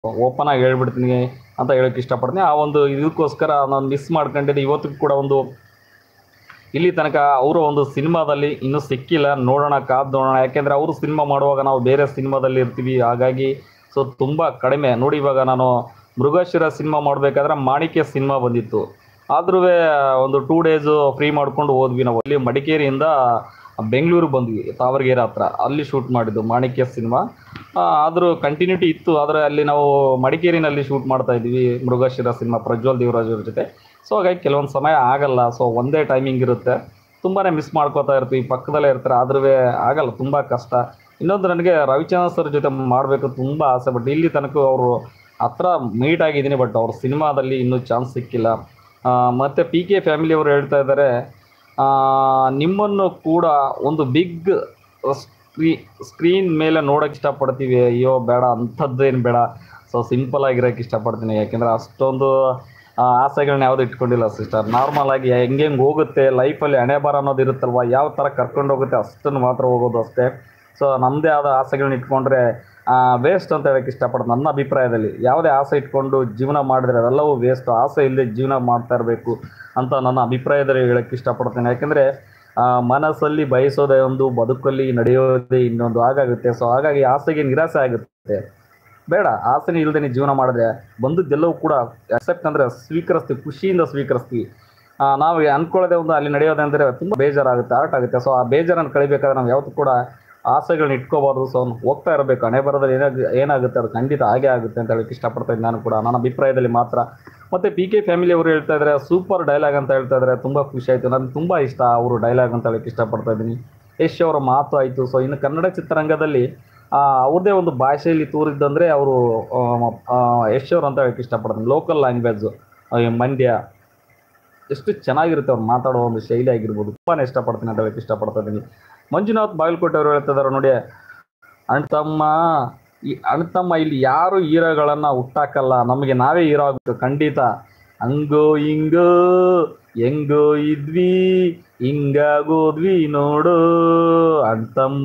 open ಆಗಿ ಹೇಳ್ಬಿಡ್ತೀನಿ ಅಂತ ಹೇಳಕ್ಕೆ ಇಷ್ಟಪಡ್ತೀನಿ ಆ ಒಂದು ಇದಕ್ಕೋಸ್ಕರ ನಾನು ಮಿಸ್ ಮಾಡ್ಕೊಂಡಿದ್ದೆ ಇವತ್ತಿಗೂ ಕೂಡ ಒಂದು ಇಲ್ಲಿ ತನಕ ಅವರ ಒಂದು ಸಿನಿಮಾದಲ್ಲಿ ಇನ್ನೂ ಸಿಕ್ಕಿಲ್ಲ ನೋಡೋಣ ಕಾದ್ ನೋಡೋಣ ಯಾಕೆಂದರೆ ಅವರು ಸಿನಿಮಾ ಮಾಡುವಾಗ ನಾವು ಬೇರೆ ಸಿನಿಮಾದಲ್ಲಿ ಇರ್ತೀವಿ ಹಾಗಾಗಿ ಸೊ ತುಂಬ ಕಡಿಮೆ ನೋಡಿ ಇವಾಗ ನಾನು ಮೃಗಶಿರ ಸಿನಿಮಾ ಮಾಡಬೇಕಾದ್ರೆ ಮಾಣಿಕ್ಯ ಸಿನಿಮಾ ಬಂದಿತ್ತು ಆದ್ರೂ ಒಂದು ಟೂ ಡೇಸು ಫ್ರೀ ಮಾಡ್ಕೊಂಡು ಹೋದ್ವಿ ನಾವು ಅಲ್ಲಿ ಮಡಿಕೇರಿಯಿಂದ ಬೆಂಗಳೂರು ಬಂದ್ವಿ ತಾವರಗೆರೆ ಹತ್ರ ಅಲ್ಲಿ ಶೂಟ್ ಮಾಡಿದ್ದು ಮಾಣಿಕ್ಯ ಸಿನಿಮಾ ಆದರೂ ಕಂಟಿನ್ಯೂಟಿ ಇತ್ತು ಆದರೆ ಅಲ್ಲಿ ನಾವು ಮಡಿಕೇರಿನಲ್ಲಿ ಶೂಟ್ ಮಾಡ್ತಾ ಇದ್ವಿ ಮೃಗಶಿರ ಸಿನಿಮಾ ಪ್ರಜ್ವಲ್ ದೇವರಾಜ್ ಅವ್ರ ಜೊತೆ ಸೊ ಹಾಗಾಗಿ ಕೆಲವೊಂದು ಸಮಯ ಆಗಲ್ಲ ಸೊ ಒಂದೇ ಟೈಮಿಂಗ್ ಇರುತ್ತೆ ತುಂಬಾ ಮಿಸ್ ಮಾಡ್ಕೋತಾ ಇರ್ತೀವಿ ಪಕ್ಕದಲ್ಲೇ ಇರ್ತಾರೆ ಆದ್ರೂ ಆಗಲ್ಲ ತುಂಬ ಕಷ್ಟ ಇನ್ನೊಂದು ನನಗೆ ರವಿಚಂದ್ರ ಸರ್ ಜೊತೆ ಮಾಡಬೇಕು ತುಂಬ ಆಸೆ ಬಟ್ ಇಲ್ಲಿ ತನಕ ಅವರು ಹತ್ರ ಮೀಟ್ ಆಗಿದ್ದೀನಿ ಬಟ್ ಅವ್ರ ಸಿನಿಮಾದಲ್ಲಿ ಇನ್ನೂ ಚಾನ್ಸ್ ಸಿಕ್ಕಿಲ್ಲ ಆ, ಮತ್ತೆ ಪಿ ಕೆ ಫ್ಯಾಮಿಲಿ ಅವರು ಹೇಳ್ತಾ ಇದ್ದಾರೆ ಆ, ನಿಮ್ಮನ್ನು ಕೂಡ ಒಂದು ಬಿಗ್ ಸ್ಕ್ರೀ ಸ್ಕ್ರೀನ್ ಮೇಲೆ ನೋಡೋಕೆ ಇಷ್ಟಪಡ್ತೀವಿ ಅಯ್ಯೋ ಬೇಡ ಅಂಥದ್ದೇನು ಬೇಡ ಸೊ ಸಿಂಪಲ್ ಆಗಿರೋಕ್ಕೆ ಇಷ್ಟಪಡ್ತೀನಿ ಯಾಕೆಂದರೆ ಅಷ್ಟೊಂದು ಆ, ಆಸೆಗಳನ್ನ ಯಾವುದು ಇಟ್ಕೊಂಡಿಲ್ಲ ಸಿಸ್ಟರ್ ನಾರ್ಮಲ್ ಆಗಿ ಹೆಂಗೆ ಹೆಂಗೆ ಹೋಗುತ್ತೆ ಲೈಫಲ್ಲಿ ಹಣೆ ಬರ ಅನ್ನೋದು ಇರುತ್ತಲ್ವ ಯಾವ ಥರ ಕರ್ಕೊಂಡು ಹೋಗುತ್ತೆ ಅಷ್ಟನ್ನು ಮಾತ್ರ ಹೋಗೋದು ಅಷ್ಟೇ ಸೊ ನಮ್ಮದೇ ಆದ ಆಸೆಗಳನ್ನ ಇಟ್ಕೊಂಡ್ರೆ ವೇಸ್ಟ್ ಅಂತ ಹೇಳಕ್ಕೆ ಇಷ್ಟಪಡ್ತೀನಿ ನನ್ನ ಅಭಿಪ್ರಾಯದಲ್ಲಿ ಯಾವುದೇ ಆಸೆ ಇಟ್ಕೊಂಡು ಜೀವನ ಮಾಡಿದ್ರೆ ಅದೆಲ್ಲವೂ ವೇಸ್ಟ್ ಆಸೆ ಇಲ್ಲದೆ ಜೀವನ ಮಾಡ್ತಾ ಇರಬೇಕು ಅಂತ ನನ್ನ ಅಭಿಪ್ರಾಯದಲ್ಲಿ ಹೇಳಕ್ಕೆ ಇಷ್ಟಪಡ್ತೇನೆ ಯಾಕೆಂದರೆ ಮನಸ್ಸಲ್ಲಿ ಬಯಸೋದೇ ಒಂದು ಬದುಕಲ್ಲಿ ನಡೆಯೋದೇ ಇನ್ನೊಂದು ಹಾಗಾಗುತ್ತೆ ಸೊ ಹಾಗಾಗಿ ಆಸೆಗೆ ನಿರಾಸೆ ಆಗುತ್ತೆ ಬೇಡ ಆಸೆನೇ ಇಲ್ಲದೆ ನೀವು ಜೀವನ ಮಾಡಿದ್ರೆ ಬಂದದ್ದೆಲ್ಲವೂ ಕೂಡ ಅಕ್ಸೆಪ್ಟ್ ಅಂದರೆ ಸ್ವೀಕರಿಸ್ತೀವಿ ಖುಷಿಯಿಂದ ಸ್ವೀಕರಿಸ್ತೀವಿ ಆ, ನಾವು ಅನ್ಕೊಳ್ಳೋದೇ ಒಂದು ಅಲ್ಲಿ ನಡೆಯೋದಂದರೆ ತುಂಬ ಬೇಜಾರಾಗುತ್ತೆ ಆರ್ಟ್ ಆಗುತ್ತೆ ಸೊ ಆ ಬೇಜಾರನ್ನು ಕಳಿಬೇಕಾದ್ರೆ ನಾವು ಯಾವತ್ತೂ ಕೂಡ ಆಸೆಗಳನ್ನ ಇಟ್ಕೋಬಾರ್ದು ಸೊ ಅವ್ನು ಹೋಗ್ತಾ ಇರಬೇಕು ಹಣೆ ಬರೋದಲ್ಲಿ ಏನಾಗ ಏನಾಗುತ್ತೆ ಅದು ಖಂಡಿತ ಹಾಗೆ ಆಗುತ್ತೆ ಅಂತ ಹೇಳಕ್ಕೆ ಇಷ್ಟಪಡ್ತಾ ಇದ್ದೀನಿ ನಾನು ಕೂಡ ನನ್ನ ಅಭಿಪ್ರಾಯದಲ್ಲಿ ಮಾತ್ರ ಮತ್ತು ಪಿ ಕೆ ಫ್ಯಾಮಿಲಿ ಅವರು ಹೇಳ್ತಾ ಇದ್ದಾರೆ ಸೂಪರ್ ಡೈಲಾಗ್ ಅಂತ ಹೇಳ್ತಾ ಇದ್ದಾರೆ ತುಂಬ ಖುಷಿ ಆಯಿತು ನನಗೆ ತುಂಬ ಇಷ್ಟ ಅವರು ಡೈಲಾಗ್ ಅಂತ ಹೇಳಕ್ಕೆ ಇಷ್ಟಪಡ್ತಾ ಇದ್ದೀನಿ ಯಶ್ ಅವರ ಮಾತು ಆಯಿತು ಸೊ ಇನ್ನು ಕನ್ನಡ ಚಿತ್ರರಂಗದಲ್ಲಿ ಆ, ಅವ್ರದ್ದೇ ಒಂದು ಭಾಷೆಯಲ್ಲಿ ತೋರಿದ್ದಂದರೆ ಅವರು ಯಶ್ ಅವರು ಅಂತ ಹೇಳಕ್ಕೆ ಇಷ್ಟಪಡ್ತೀನಿ ಲೋಕಲ್ ಲ್ಯಾಂಗ್ವೇಜು ಮಂಡ್ಯ ಎಷ್ಟು ಚೆನ್ನಾಗಿರುತ್ತೆ ಅವ್ರು ಮಾತಾಡೋ ಒಂದು ಶೈಲಿ ಆಗಿರ್ಬೋದು ತುಂಬಾ ಇಷ್ಟಪಡ್ತೀನಿ ಅಂತ ಹೇಳಕ್ಕೆ ಇಷ್ಟಪಡ್ತಾ ಇದ್ದೀನಿ ಮಂಜುನಾಥ್ ಬಾಗಲಕೋಟೆ ಅವರು ಹೇಳ್ತಾ ಇದ್ದಾರೆ ನೋಡಿ ಅಣ್ತಮ್ಮ ಈ ಅಣ್ತಮ್ಮ ಇಲ್ಲಿ ಯಾರು ಹೀರೋಗಳನ್ನ ಹುಟ್ಟಾಕಲ್ಲ ನಮಗೆ ನಾವೇ ಹೀರೋ ಆಗ್ಬೇಕು ಖಂಡಿತ ಹಂಗೋ ಹಿಂಗೋ ಹೆಂಗೋ ಇದ್ವಿ ಹಿಂಗಾಗೋದ್ವಿ ನೋಡು ಅಣ್ತಮ್ಮ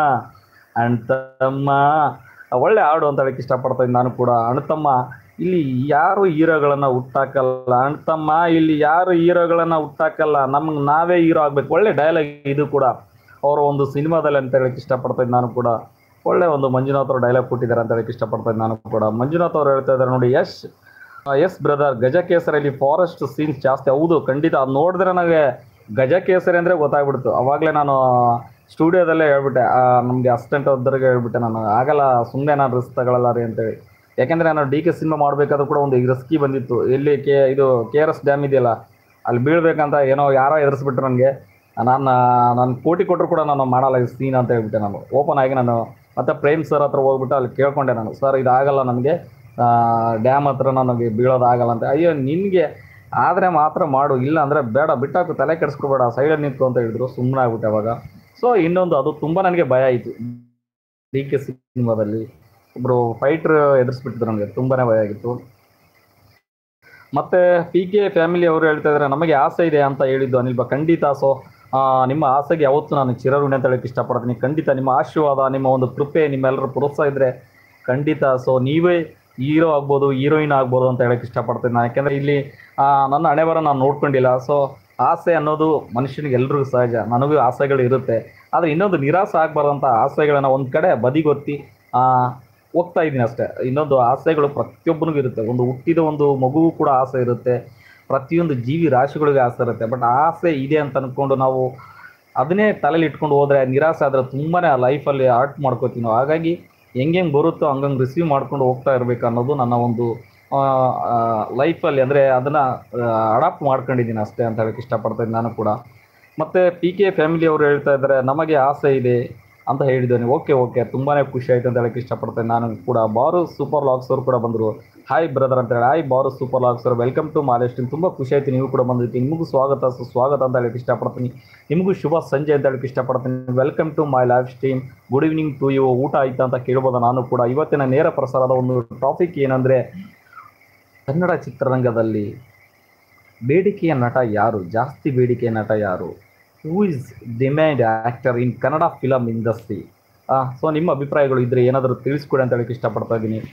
ಅಣ್ತಮ್ಮ ಒಳ್ಳೆ ಹಾಡು ಅಂತ ಹೇಳಕ್ಕೆ ಇಷ್ಟಪಡ್ತಾ ಇದ್ದೀನಿ ನಾನು ಕೂಡ ಅಣ್ತಮ್ಮ ಇಲ್ಲಿ ಯಾರು ಹೀರೋಗಳನ್ನ ಹುಟ್ಟಾಕಲ್ಲ ಅಣ್ತಮ್ಮ ಇಲ್ಲಿ ಯಾರು ಹೀರೋಗಳನ್ನ ಹುಟ್ಟಾಕಲ್ಲ ನಮ್ಗೆ ನಾವೇ ಹೀರೋ ಆಗ್ಬೇಕು ಒಳ್ಳೆ ಡೈಲಾಗ್ ಇದು ಕೂಡ ಅವರ ಒಂದು ಸಿನಿಮಾದಲ್ಲಿ ಅಂತ ಹೇಳಕ್ಕೆ ಇಷ್ಟಪಡ್ತಾ ಇದ್ದೀನಿ ನಾನು ಕೂಡ ಒಳ್ಳೆ ಒಂದು ಮಂಜುನಾಥ್ ಅವರು ಡೈಲಾಗ್ ಕೊಟ್ಟಿದ್ದಾರೆ ಅಂತ ಹೇಳಕ್ಕೆ ಇಷ್ಟಪಡ್ತಾ ಇದ್ದೀನಿ ನಾನು ಕೂಡ ಮಂಜುನಾಥ್ ಅವರು ಹೇಳ್ತಾ ಇದ್ದಾರೆ ನೋಡಿ ಯಶ್ ಎಸ್ ಬ್ರದರ್ ಗಜಕೇಸರಲ್ಲಿ ಫಾರೆಸ್ಟ್ ಸೀನ್ಸ್ ಜಾಸ್ತಿ ಹೌದು ಖಂಡಿತ ಅದು ನೋಡಿದ್ರೆ ನನಗೆ ಗಜಕೇಸರಿ ಅಂದರೆ ಗೊತ್ತಾಗ್ಬಿಡ್ತು ಅವಾಗಲೇ ನಾನು ಸ್ಟುಡಿಯೋದಲ್ಲೇ ಹೇಳ್ಬಿಟ್ಟೆ ನಮಗೆ ಅಸಿಸ್ಟೆಂಟ್ ಅವ್ರಿಗೆ ಹೇಳ್ಬಿಟ್ಟೆ ನಾನು ಆಗಲ್ಲ ಸುಮ್ಮನೆ ನಾನು ರಿಸ್ಕ್ ತಗೊಳ್ಳಲ್ಲ ರೀ ಅಂತೇಳಿ ಯಾಕೆಂದರೆ ನಾನು ಡಿ ಕೆ ಸಿನಿಮಾ ಮಾಡಬೇಕಾದ್ರೂ ಕೂಡ ಒಂದು ರಿಸ್ಕಿ ಬಂದಿತ್ತು ಎಲ್ಲಿ ಕೆ ಇದು ಕೆ ಆರ್ ಎಸ್ ಡ್ಯಾಮ್ ಇದೆಯಲ್ಲ ಅಲ್ಲಿ ಬೀಳ್ಬೇಕಂತ ಏನೋ ಯಾರೋ ಎದುರಿಸ್ಬಿಟ್ರು ನನಗೆ ನಾನು ನಾನು ಕೋಟಿ ಕೊಟ್ಟರು ಕೂಡ ನಾನು ಮಾಡಲ್ಲ ಈ ಸೀನ್ ಅಂತ ಹೇಳ್ಬಿಟ್ಟೆ ನಾನು ಓಪನ್ ಆಗಿ ನಾನು ಮತ್ತೆ ಪ್ರೇಮ್ ಸರ್ ಹತ್ರ ಹೋಗ್ಬಿಟ್ಟು ಅಲ್ಲಿ ಕೇಳ್ಕೊಂಡೆ ನಾನು ಸರ್ ಇದಾಗಲ್ಲ ನನಗೆ ಡ್ಯಾಮ್ ಹತ್ರ ನನಗೆ ಬೀಳೋದಾಗಲ್ಲ ಅಂತ ಅಯ್ಯೋ ನಿನಗೆ ಆದರೆ ಮಾತ್ರ ಮಾಡು ಇಲ್ಲ ಅಂದರೆ ಬೇಡ ಬಿಟ್ಟಾಕು ತಲೆ ಕೆಡಿಸ್ಕೊಬೇಡ ಸೈಡಲ್ಲಿ ನಿಂತು ಅಂತ ಹೇಳಿದ್ರು ಸುಮ್ಮನೆ ಆಗ್ಬಿಟ್ಟೆ ಅವಾಗ ಸೊ ಇನ್ನೊಂದು ಅದು ತುಂಬ ನನಗೆ ಭಯ ಆಯಿತು ಡಿ ಕೆ ಸಿನಿಮಾದಲ್ಲಿ ಒಬ್ಬರು ಫೈಟ್ರ್ ಎದುರಿಸ್ಬಿಟ್ಟಿದ್ರು ನನಗೆ ತುಂಬಾನೇ ಭಯ ಆಗಿತ್ತು ಮತ್ತೆ ಪಿ ಕೆ ಫ್ಯಾಮಿಲಿ ಅವರು ಹೇಳ್ತಾ ಇದ್ದಾರೆ ನಮಗೆ ಆಸೆ ಇದೆ ಅಂತ ಹೇಳಿದ್ದು ಅನಿಲ್ ಬಾ ಖಂಡಿತ ಸೊ ನಿಮ್ಮ ಆಸೆಗೆ ಯಾವತ್ತೂ ನಾನು ಚಿರಋಣಿ ಅಂತ ಹೇಳಕ್ಕೆ ಇಷ್ಟಪಡ್ತೀನಿ ಖಂಡಿತ ನಿಮ್ಮ ಆಶೀರ್ವಾದ ನಿಮ್ಮ ಒಂದು ಕೃಪೆ ನಿಮ್ಮೆಲ್ಲರ ಪ್ರೋತ್ಸಾಹ ಇದ್ದರೆ ಖಂಡಿತ ಸೊ ನೀವೇ ಹೀರೋ ಆಗ್ಬೋದು ಹೀರೋಯಿನ್ ಆಗ್ಬೋದು ಅಂತ ಹೇಳಕ್ಕೆ ಇಷ್ಟಪಡ್ತೀನಿ ನಾನು ಯಾಕೆಂದರೆ ಇಲ್ಲಿ ಆ, ನನ್ನ ಹಣೆ ಬರ ನಾನು ನೋಡ್ಕೊಂಡಿಲ್ಲ ಸೊ ಆಸೆ ಅನ್ನೋದು ಮನುಷ್ಯನಿಗೆ ಎಲ್ರಿಗೂ ಸಹಜ ನನಗೂ ಆಸೆಗಳು ಇರುತ್ತೆ ಆದರೆ ಇನ್ನೊಂದು ನಿರಾಸೆ ಆಗಬಾರ್ದಂಥ ಆಸೆಗಳನ್ನ ಒಂದು ಕಡೆ ಬದಿಗೊತ್ತಿ ಆ, ಹೋಗ್ತಾ ಇದ್ದೀನಿ ಅಷ್ಟೇ ಇನ್ನೊಂದು ಆಸೆಗಳು ಪ್ರತಿಯೊಬ್ಬನಿಗೂ ಇರುತ್ತೆ ಒಂದು ಹುಟ್ಟಿದ ಒಂದು ಮಗುವು ಕೂಡ ಆಸೆ ಇರುತ್ತೆ ಪ್ರತಿಯೊಂದು ಜೀವಿ ರಾಶಿಗಳಿಗೆ ಆಸೆ ಇರುತ್ತೆ ಬಟ್ ಆಸೆ ಇದೆ ಅಂತ ಅಂದ್ಕೊಂಡು ನಾವು ಅದನ್ನೇ ತಲೆಯಲ್ಲಿ ಇಟ್ಕೊಂಡು ಹೋದರೆ ನಿರಾಸೆ ಆದರೆ ತುಂಬಾ ಲೈಫಲ್ಲಿ ಆರ್ಟ್ ಮಾಡ್ಕೋತೀವಿ ನಾವು ಹಾಗಾಗಿ ಹೆಂಗೆ ಬರುತ್ತೋ ಹಂಗಂಗೆ ರಿಸೀವ್ ಮಾಡ್ಕೊಂಡು ಹೋಗ್ತಾ ಇರಬೇಕು ಅನ್ನೋದು ನನ್ನ ಒಂದು ಲೈಫಲ್ಲಿ ಅಂದರೆ ಅದನ್ನು ಅಡಾಪ್ಟ್ ಮಾಡ್ಕೊಂಡಿದ್ದೀನಿ ಅಷ್ಟೇ ಅಂತ ಹೇಳಕ್ಕೆ ಇಷ್ಟಪಡ್ತಾ ಇದ್ದೀನಿ ನಾನು ಕೂಡ ಮತ್ತು ಪಿ ಕೆ ಫ್ಯಾಮಿಲಿ ಅವರು ಹೇಳ್ತಾ ಇದ್ದಾರೆ ನಮಗೆ ಆಸೆ ಇದೆ ಅಂತ ಹೇಳಿದ್ದೇನೆ ಓಕೆ ಓಕೆ ತುಂಬಾ ಖುಷಿ ಆಯ್ತು ಅಂತ ಹೇಳಕ್ಕೆ ಇಷ್ಟಪಡ್ತೇನೆ ನಾನು ಕೂಡ ಬಾರು ಸೂಪರ್ ಲಾಕ್ಸ್ ಅವರು ಕೂಡ ಬಂದರು ಹಾಯ್ ಬ್ರದರ್ ಅಂತ ಹೇಳಿ ಹಾಯ್ ಬಾರು ಸೂಪರ್ ಲಾಕ್ಸ್ ಅವರು ವೆಲ್ಕಮ್ ಟು ಮಾಲೇಸ್ಟಿನ್ ತುಂಬ ಖುಷಿ ಆಯ್ತು ನೀವು ಕೂಡ ಬಂದಿರ್ತೀನಿ ನಿಮಗೂ ಸ್ವಾಗತ ಸುಸ್ವಾಗತ ಅಂತ ಹೇಳಕ್ಕೆ ಇಷ್ಟಪಡ್ತೀನಿ ನಿಮಗೂ ಶುಭ ಸಂಜೆ ಅಂತ ಹೇಳಕ್ಕೆ ಇಷ್ಟಪಡ್ತೀನಿ welcome to my live stream good evening to you ಊಟ ಆಯ್ತಾ ಅಂತ ಕೇಳ್ಬೋದು ನಾನು ಕೂಡ ಇವತ್ತಿನ ನೇರ ಪ್ರಸಾರದ ಒಂದು ಟಾಪಿಕ್ ಏನಂದರೆ ಕನ್ನಡ ಚಿತ್ರರಂಗದಲ್ಲಿ ಬೇಡಿಕೆಯ ನಟ ಯಾರು ಜಾಸ್ತಿ ಬೇಡಿಕೆಯ ನಟ ಯಾರು who is demand actor in Kannada film industry so ನಿಮ್ಮ ಅಭಿಪ್ರಾಯಗಳು ಇದ್ದರೆ ಏನಾದರೂ ತಿಳಿಸ್ಕೊಡಿ ಅಂತ ಹೇಳಕ್ಕೆ ಇಷ್ಟಪಡ್ತಾ ಇದ್ದೀನಿ